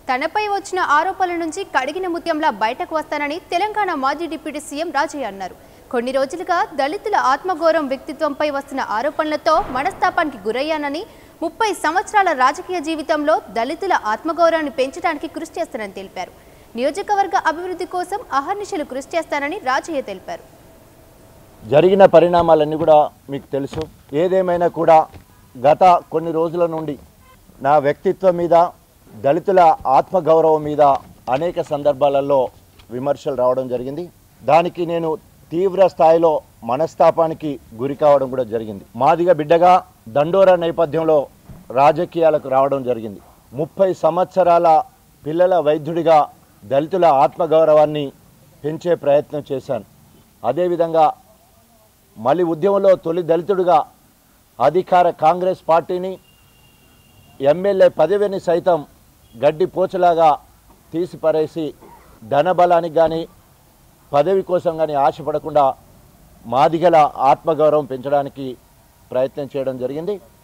తనపై వచ్చిన ఆరోపణల నుంచి కడిగిన ముత్యంలా బయటకు వస్తానని తెలంగాణ మాజీ డిప్యూటీ సీఎం రాజయ్య అన్నారు కొన్ని రోజులుగా దళితుల ఆత్మగౌరవం వ్యక్తిత్వంపై వస్తున్న ఆరోపణలతో మనస్తాపానికి గురయ్యానని ముప్పై సంవత్సరాల రాజకీయ జీవితంలో దళితుల ఆత్మగౌరవాన్ని పెంచడానికి కృషి చేస్తానని తెలిపారు నియోజకవర్గ అభివృద్ధి కోసం అహర్నిశలు కృషి చేస్తానని రాజయ్య తెలిపారు జరిగిన పరిణామాలన్నీ కూడా మీకు తెలుసు ఏదేమైనా కూడా గత కొన్ని రోజుల నుండి నా వ్యక్తిత్వం మీద దళితుల ఆత్మగౌరవం మీద అనేక సందర్భాలలో విమర్శలు రావడం జరిగింది దానికి నేను తీవ్ర స్థాయిలో మనస్తాపానికి గురి కావడం కూడా జరిగింది మాదిగ బిడ్డగా దండోరా నేపథ్యంలో రాజకీయాలకు రావడం జరిగింది ముప్పై సంవత్సరాల పిల్లల వైద్యుడిగా దళితుల ఆత్మగౌరవాన్ని పెంచే ప్రయత్నం చేశాను అదేవిధంగా మళ్ళీ ఉద్యమంలో తొలి దళితుడిగా అధికార కాంగ్రెస్ పార్టీని ఎమ్మెల్యే పదవిని సైతం గడ్డి పోచలాగా తీసిపరేసి ధనబలానికి కానీ పదవి కోసం కానీ ఆశపడకుండా మాదిగల ఆత్మగౌరవం పెంచడానికి ప్రయత్నం చేయడం జరిగింది